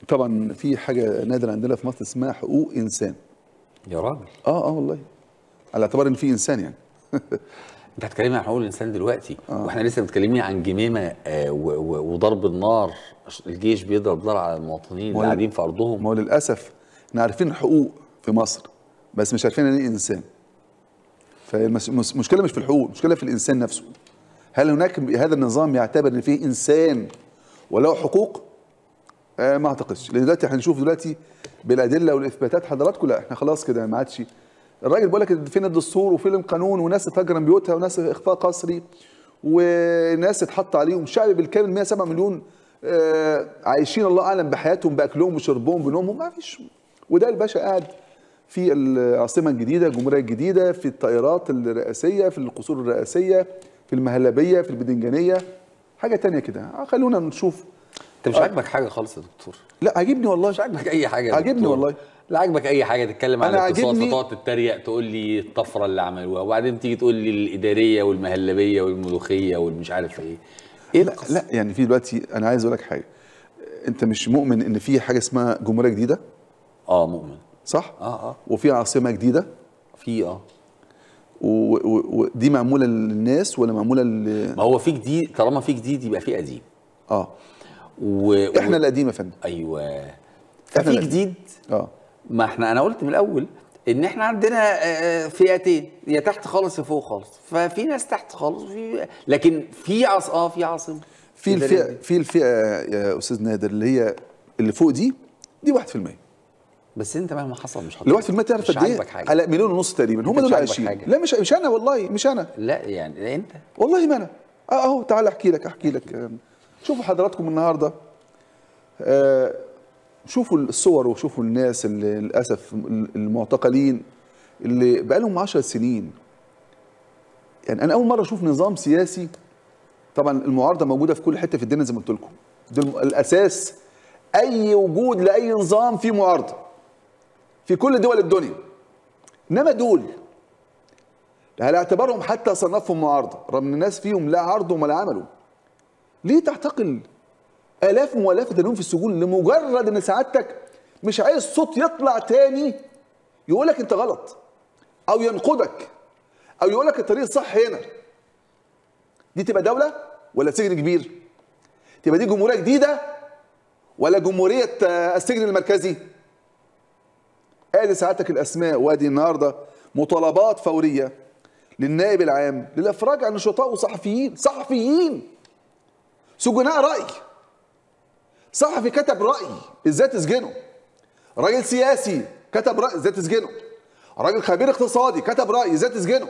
طبعا في حاجه نادره عندنا في مصر اسمها حقوق انسان يا راجل اه اه والله على اعتبار ان في انسان يعني انت هتكلمني عن حقوق الانسان دلوقتي آه. واحنا لسه متكلمين عن جميمه آه و- و- وضرب النار الجيش بيضرب نار على المواطنين اللي هو- قاعدين في ارضهم ما هو للاسف احنا عارفين الحقوق في مصر بس مش عارفين يعني ايه انسان فالمشكله مش في الحقوق المشكله في الانسان نفسه هل هناك هذا النظام يعتبر ان فيه انسان وله حقوق آه ما اعتقدش لان دلوقتي هنشوف دلوقتي بالادله والاثباتات حضراتكم لا احنا خلاص كده ما عادش الراجل بيقول لك فين الدستور وفين القانون وناس تهجر بيوتها وناس اخفاء قسري وناس اتحط عليهم شعب بالكامل 107 مليون آه عايشين الله اعلم بحياتهم باكلهم وشربهم بنومهم ما فيش وده الباشا قاعد في العاصمه الجديده الجمهوريه الجديده في الطائرات الرئاسيه في القصور الرئاسيه في المهلبيه في البدنجانيه حاجه تانية كده خلونا نشوف انت مش عاجبك حاجه خالص يا دكتور لا عاجبني والله مش عاجبك اي حاجه يا عاجبني دكتور. والله. لا عاجبك اي حاجه تتكلم عن أنا الاقتصاد عاجبني- فتقعد تتريق تقول لي الطفره اللي عملوها وبعدين تيجي تقول لي الاداريه والمهلبيه والملوخيه والمش عارف ايه ايه لا, القصة؟ لا يعني في دلوقتي انا عايز اقول لك حاجه انت مش مؤمن ان في حاجه اسمها جمهوريه جديده اه مؤمن صح اه اه وفي عاصمه جديده في اه و- و- ودي معموله للناس ولا معموله لل ما هو في جديد طالما في جديد يبقى في قديم اه و... احنا و... القديم يا فندم ايوه إحنا ففي لا- جديد اه ما احنا انا قلت من الاول ان احنا عندنا آه، فئتين يا تحت خالص يا فوق خالص ففي ناس تحت خالص وفي لكن في عص اه في عاصمه في إدارية. الفئه في الفئه يا استاذ نادر اللي هي اللي فوق دي دي 1% بس انت مهما حصل مش ال 1% تعرف مش قد ايه؟ عاجبك حاجه على مليون ونص تقريبا هم مش دول عاجبك عايشين حاجة. لا مش مش انا والله مش انا لا يعني انت والله ما انا آه اهو تعال احكي لك احكي لك آم، شوفوا حضراتكم النهارده آه شوفوا الصور وشوفوا الناس اللي للاسف المعتقلين اللي بقالهم 10 سنين يعني انا اول مره اشوف نظام سياسي طبعا المعارضه موجوده في كل حته في الدنيا زي ما قلت لكم ده الم- الاساس اي وجود لاي نظام فيه معارضه في كل دول الدنيا انما دول على اعتبارهم حتى صنفهم معارضه رغم ان الناس فيهم لا عرضوا ولا عملوا ليه تعتقل الاف مؤلفه اليوم في السجون لمجرد ان سعادتك مش عايز صوت يطلع تاني يقول لك انت غلط او ينقدك او يقول لك الطريق الصح هنا دي تبقى دوله ولا سجن كبير تبقى دي جمهوريه جديده ولا جمهوريه آه، السجن المركزي ادي سعادتك الاسماء وادي النهارده مطالبات فوريه للنائب العام للافراج عن نشطاء وصحفيين صحفيين سجناء راي صحفي كتب راي ازاي تسجنه راجل سياسي كتب راي ازاي تسجنه راجل خبير اقتصادي كتب راي ازاي تسجنه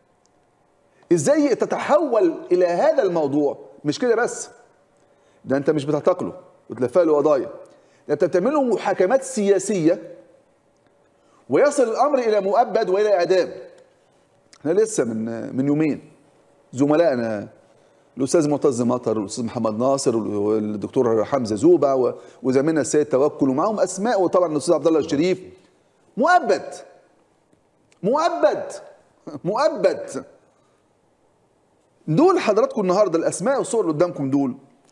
ازاي تتحول الى هذا الموضوع مش كده بس ده انت مش بتعتقله وتلفق له قضايا ده انت بتعمل له محاكمات سياسيه ويصل الامر الى مؤبد والى اعدام احنا لسه من من يومين زملائنا الاستاذ معتز مطر والاستاذ محمد ناصر والدكتور حمزه زوبع و- وزميلنا السيد توكل ومعاهم اسماء وطبعا الاستاذ عبد الله الشريف مؤبد مؤبد مؤبد دول حضراتكم النهارده الاسماء والصور اللي قدامكم دول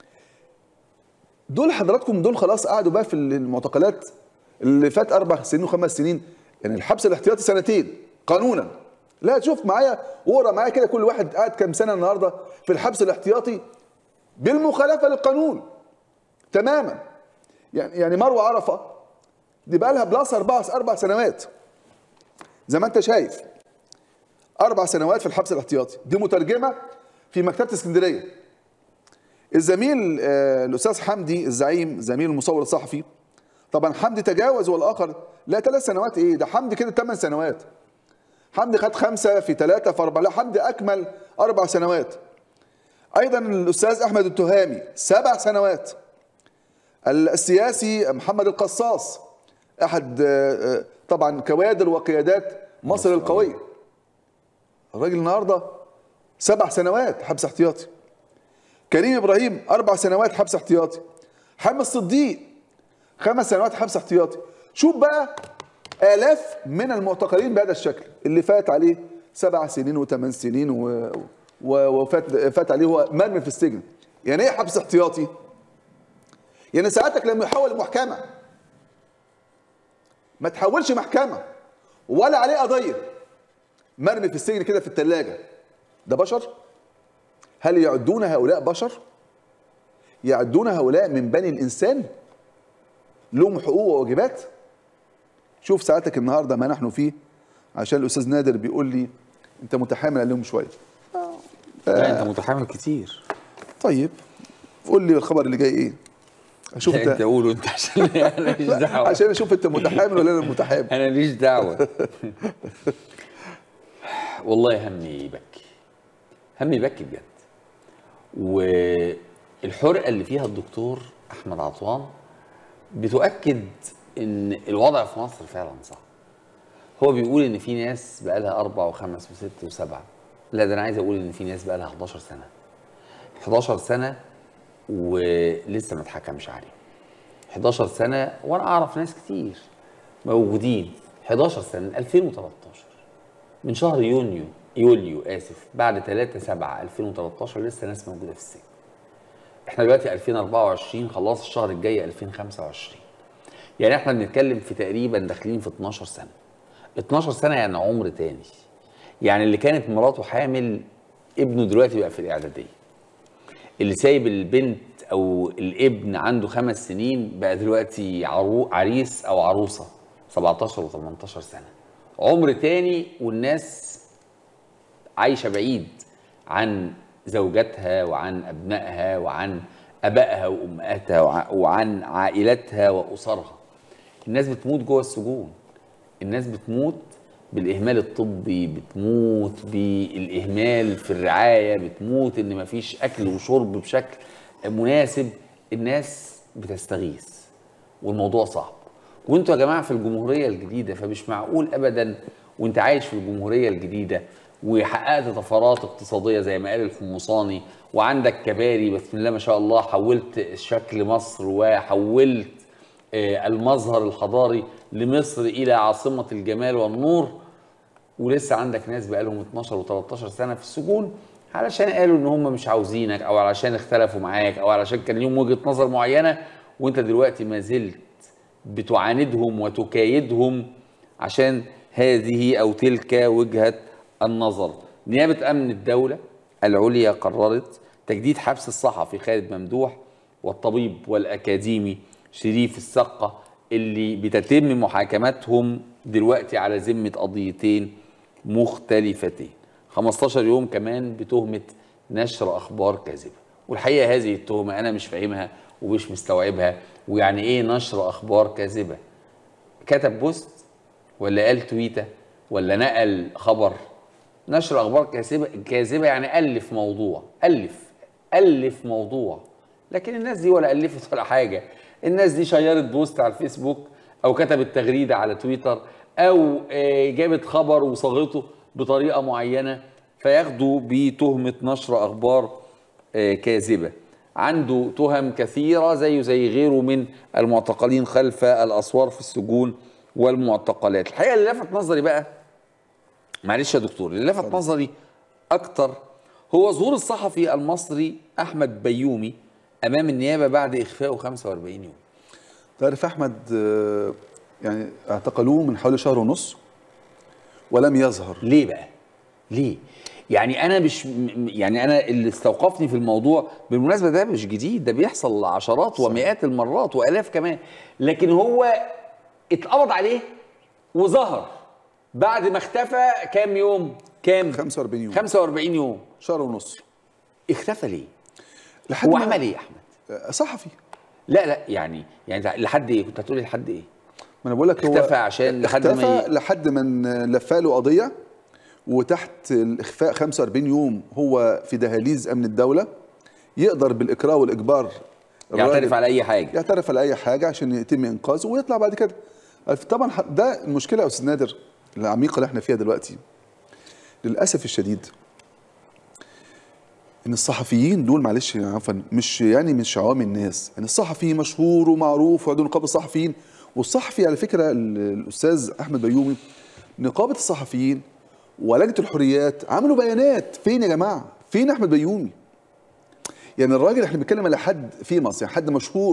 دول حضراتكم دول خلاص قعدوا بقى في المعتقلات اللي فات اربع سنين وخمس سنين يعني الحبس الاحتياطي سنتين قانونا لا تشوف معايا ورا معايا كده كل واحد قاعد كام سنه النهارده في الحبس الاحتياطي بالمخالفه للقانون تماما يعني يعني مروه عرفه دي بقى لها بلاس اربع اربع سنوات زي ما انت شايف اربع سنوات في الحبس الاحتياطي دي مترجمه في مكتبه اسكندريه الزميل آه، الاستاذ حمدي الزعيم زميل المصور الصحفي طبعا حمدي تجاوز والاخر لا ثلاث سنوات ايه ده حمدي كده ثمان سنوات حمدي خد خمسه في ثلاثه في اربعه لا حمدي اكمل اربع سنوات ايضا الاستاذ احمد التهامي سبع سنوات السياسي محمد القصاص احد آه، آه، طبعا كوادر وقيادات مصر القويه الراجل النهارده سبع سنوات حبس احتياطي كريم ابراهيم اربع سنوات حبس احتياطي حامد الصديق خمس سنوات حبس احتياطي شوف بقى الاف من المعتقلين بهذا الشكل اللي فات عليه سبع سنين وثمان سنين و... و... وفات فات عليه هو مرمي في السجن يعني ايه حبس احتياطي يعني ساعتك لما يحول محكمه ما تحولش محكمه ولا عليه قضيه مرمي في السجن كده في الثلاجه ده بشر هل يعدون هؤلاء بشر يعدون هؤلاء من بني الانسان لهم حقوق وواجبات شوف ساعتك النهارده ما نحن فيه عشان الاستاذ نادر بيقول لي انت متحامل عليهم شويه لا انت متحامل كتير طيب قول لي الخبر اللي جاي ايه اشوف لا، انت انت قوله انت عشان انا ماليش دعوه عشان اشوف انت متحامل ولا انا متحامل انا ماليش دعوه والله همي يبكي همي يبكي بجد والحرقه اللي فيها الدكتور احمد عطوان بتؤكد ان الوضع في مصر فعلا صعب هو بيقول ان في ناس بقى لها اربع وخمس وست وسبعه لا ده انا عايز اقول ان في ناس بقى لها 11 سنه 11 سنه ولسه ما اتحكمش عليهم 11 سنه وانا اعرف ناس كتير موجودين 11 سنه من 2013 من شهر يونيو يوليو اسف بعد 3 7 2013 لسه ناس موجوده في السجن احنا دلوقتي 2024 خلاص الشهر الجاي 2025 يعني احنا بنتكلم في تقريبا داخلين في 12 سنه 12 سنه يعني عمر تاني يعني اللي كانت مراته حامل ابنه دلوقتي بقى في الاعداديه اللي سايب البنت او الابن عنده خمس سنين بقى دلوقتي عرو عريس او عروسه 17 و18 سنه عمر تاني والناس عايشه بعيد عن زوجاتها وعن ابنائها وعن ابائها وامهاتها وع- وعن عائلاتها واسرها الناس بتموت جوه السجون الناس بتموت بالاهمال الطبي بتموت بالاهمال في الرعايه بتموت ان مفيش اكل وشرب بشكل مناسب الناس بتستغيث والموضوع صعب وانتوا يا جماعه في الجمهوريه الجديده فمش معقول ابدا وانت عايش في الجمهوريه الجديده وحققت طفرات اقتصاديه زي ما قال الحمصاني وعندك كباري بسم الله ما شاء الله حولت شكل مصر وحولت آه، المظهر الحضاري لمصر الى عاصمه الجمال والنور ولسه عندك ناس بقالهم 12 و13 سنه في السجون علشان قالوا ان هم مش عاوزينك او علشان اختلفوا معاك او علشان كان ليهم وجهه نظر معينه وانت دلوقتي ما زلت بتعاندهم وتكايدهم عشان هذه او تلك وجهه النظر. نيابه امن الدوله العليا قررت تجديد حبس الصحفي خالد ممدوح والطبيب والاكاديمي شريف السقه اللي بتتم محاكمتهم دلوقتي على ذمه قضيتين مختلفتين 15 يوم كمان بتهمه نشر اخبار كاذبه والحقيقه هذه التهمه انا مش فاهمها ومش مستوعبها ويعني ايه نشر اخبار كاذبه كتب بوست ولا قال تويته ولا نقل خبر نشر اخبار كاذبه كاذبه يعني الف موضوع الف الف موضوع لكن الناس دي ولا الفت ولا حاجه الناس دي شيرت بوست على الفيسبوك او كتبت تغريده على تويتر او آه، جابت خبر وصاغته بطريقه معينه فياخدوا بتهمه نشر اخبار آه، كاذبه عنده تهم كثيره زيه زي غيره من المعتقلين خلف الاسوار في السجون والمعتقلات الحقيقه اللي لفت نظري بقى معلش يا دكتور اللي لفت نظري اكتر هو ظهور الصحفي المصري احمد بيومي امام النيابه بعد اخفائه 45 يوم تعرف احمد آه، يعني اعتقلوه من حوالي شهر ونص ولم يظهر ليه بقى ليه يعني انا مش م- يعني انا اللي استوقفني في الموضوع بالمناسبه ده مش جديد ده بيحصل عشرات ومئات المرات والاف كمان لكن هو اتقبض عليه وظهر بعد ما اختفى كام يوم كام 45 يوم 45 يوم شهر ونص اختفى ليه لحد هو ما- عمل ايه يا احمد آه، صحفي لا لا يعني يعني لحد ايه كنت هتقولي لحد ايه ما انا بقول لك هو اختفى عشان لحد ما اختفى ي- لحد من لفى له قضيه وتحت الاخفاء 45 يوم هو في دهاليز امن الدوله يقدر بالاكراه والاجبار يعترف الراجل على اي حاجه يعترف على اي حاجه عشان يتم انقاذه ويطلع بعد كده طبعا ح- ده المشكله يا استاذ نادر العميقه اللي احنا فيها دلوقتي للاسف الشديد ان الصحفيين دول معلش عفوا مش يعني مش عوام الناس يعني الصحفي مشهور ومعروف وعضو نقابه الصحفيين والصحفي على فكره ال- الاستاذ احمد بيومي نقابه الصحفيين ولجنه الحريات عملوا بيانات فين يا جماعه فين احمد بيومي يعني الراجل احنا بنتكلم على حد في مصر يعني حد مشهور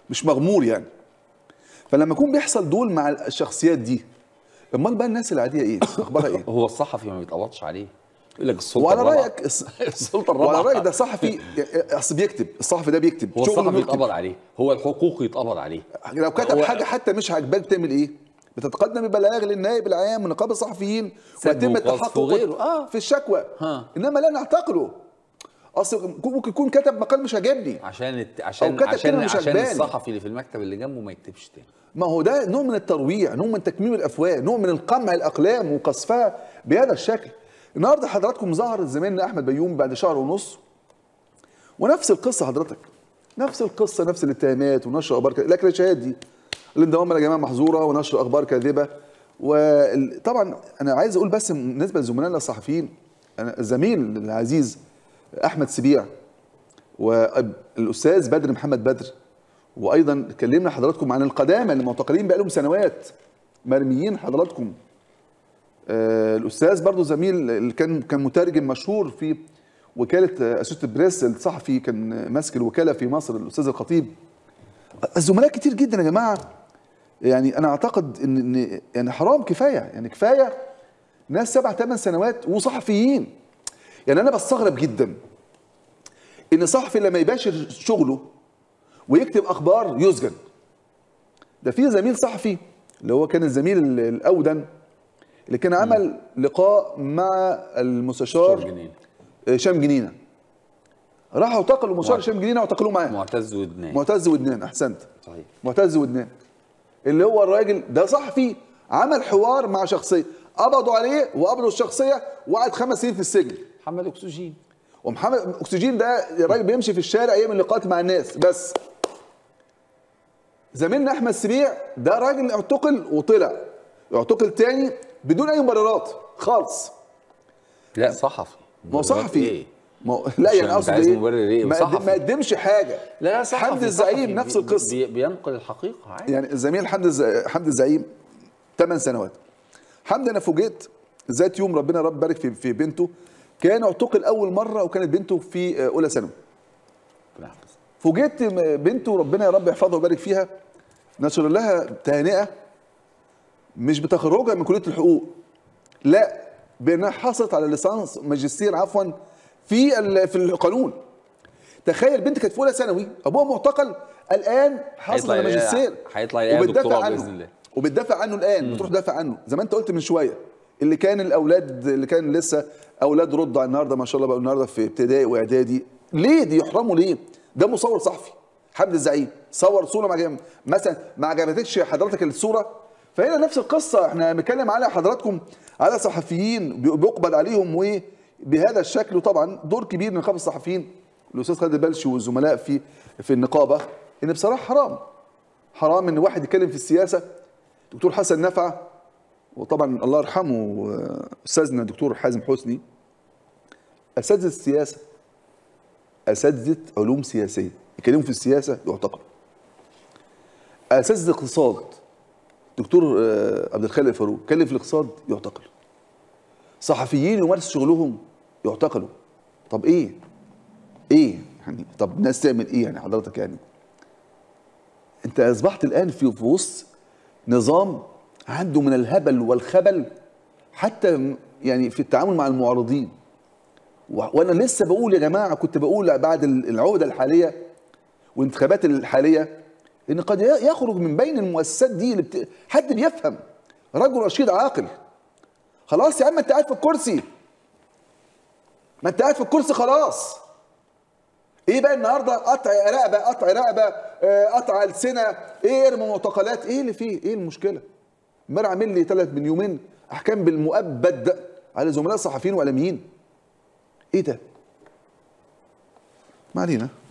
مش مغمور يعني فلما يكون بيحصل دول مع الشخصيات دي امال بقى الناس العاديه ايه اخبارها ايه هو الصحفي ما بيتقبضش عليه يقول لك السلطه وعلى الرابعة. رايك الس- السلطه وعلى الرابعه رايك ده صحفي اصل بيكتب الصحفي ده بيكتب هو شغله الصحفي بيكتب. يتقبض عليه هو الحقوق يتقبض عليه لو كتب هو- حاجه حتى مش عاجباك تعمل ايه؟ بتتقدم ببلاغ للنائب العام ونقابه الصحفيين سب ويتم وقذف التحقق وغيره. آه. في الشكوى ها. انما لا نعتقله اصل ممكن يكون كتب مقال مش عاجبني عشان الت... عشان كتب عشان كلمة مش عشان عجباني. الصحفي اللي في المكتب اللي جنبه ما يكتبش تاني ما هو ده نوع من الترويع نوع من تكميم الافواه نوع من القمع الاقلام وقصفها بهذا الشكل النهارده حضراتكم ظهر زميلنا احمد بيوم بعد شهر ونص ونفس القصه حضرتك نفس القصه نفس الاتهامات ونشر اخبار كاذبه لكن الشهادات دي الانضمام يا جماعه محظوره ونشر اخبار كاذبه وطبعا انا عايز اقول بس بالنسبه لزملائنا الصحفيين انا الزميل العزيز احمد سبيع والاستاذ بدر محمد بدر وايضا اتكلمنا حضراتكم عن القدامى اللي معتقلين بقالهم سنوات مرميين حضراتكم آه الاستاذ برضو زميل اللي كان كان مترجم مشهور في وكاله اسوسيت بريس الصحفي كان ماسك الوكاله في مصر الاستاذ الخطيب الزملاء كتير جدا يا جماعه يعني انا اعتقد ان ان يعني حرام كفايه يعني كفايه ناس سبع ثمان سنوات وصحفيين يعني انا بستغرب جدا ان صحفي لما يباشر شغله ويكتب اخبار يسجن ده في زميل صحفي اللي هو كان الزميل ال- الاودن اللي كان عمل لقاء مع المستشار شهر جنين هشام جنينه راحوا اعتقلوا المستشار معت- هشام جنينه واعتقلوه معاه معتز ودنان معتز ودنان احسنت صحيح معتز ودنان اللي هو الراجل ده صحفي عمل حوار مع شخصيه قبضوا عليه وقبضوا الشخصيه وقعد خمس سنين في السجن محمد اكسجين ومحمد اكسجين ده الراجل بيمشي في الشارع يعمل لقاءات مع الناس بس زميلنا احمد سبيع ده راجل اعتقل وطلع اعتقل تاني بدون اي مبررات خالص لا صحفي ما هو صحفي ايه ما هو لا مش يعني أنت اقصد عايز ايه مبرر إيه؟ ما صحفي. قد- ما قدمش حاجه لا لا صحفي حمد الزعيم صحفي نفس بي- القصه بي بينقل الحقيقه عادي يعني الزميل حمد الز... حمد الزعيم 8 سنوات حمد انا فوجئت ذات يوم ربنا رب بارك في في بنته كان اعتقل اول مره وكانت بنته في اولى ثانوي ربنا يحفظها. فوجئت م- بنته ربنا يا رب يحفظها ويبارك فيها نشر لها تهنئه مش بتخرجها من كليه الحقوق لا بانها حصلت على ليسانس ماجستير عفوا في ال- في القانون تخيل بنت كانت في اولى ثانوي ابوها معتقل الان حصل هيطلع على يلاقيها- ماجستير هيطلع يلاقيها وبتدافع دكتوراه عنه بإذن الله. وبتدافع عنه الان بتروح تدافع عنه زي ما انت قلت من شويه اللي كان الاولاد اللي كان لسه اولاد رضع النهارده ما شاء الله بقى النهارده في ابتدائي واعدادي ليه دي يحرموا ليه؟ ده مصور صحفي حمد الزعيم صور صوره ما عجب- مثلا ما عجبتكش حضرتك الصوره فهنا نفس القصه احنا بنتكلم على حضراتكم على صحفيين بي- بيقبض عليهم وبهذا الشكل وطبعا دور كبير من نقابه الصحفيين الاستاذ خالد البلشي والزملاء في في النقابه ان بصراحه حرام حرام ان واحد يتكلم في السياسه دكتور حسن نفع وطبعا الله يرحمه آه، استاذنا الدكتور حازم حسني اساتذه السياسه اساتذه علوم سياسيه يتكلموا في السياسه يعتقلوا اساتذه الاقتصاد دكتور آه، عبد الخالق فاروق اتكلم في الاقتصاد يعتقل صحفيين يمارسوا شغلهم يعتقلوا طب ايه ايه يعني طب الناس تعمل ايه يعني حضرتك يعني انت اصبحت الان في في وسط نظام عنده من الهبل والخبل حتى م- يعني في التعامل مع المعارضين و- وانا لسه بقول يا جماعه كنت بقول بعد ال- العهده الحاليه والانتخابات الحاليه ان قد ي- يخرج من بين المؤسسات دي اللي بت... حد بيفهم رجل رشيد عاقل خلاص يا عم انت قاعد في الكرسي ما انت قاعد في الكرسي خلاص ايه بقى النهارده قطع رقبه قطع رقبه آه، قطع السنه ايه ارمي معتقلات ايه اللي فيه ايه المشكله امبارح عامل لي ثلاث من يومين احكام بالمؤبد على زملاء صحفيين واعلاميين ايه ده ما علينا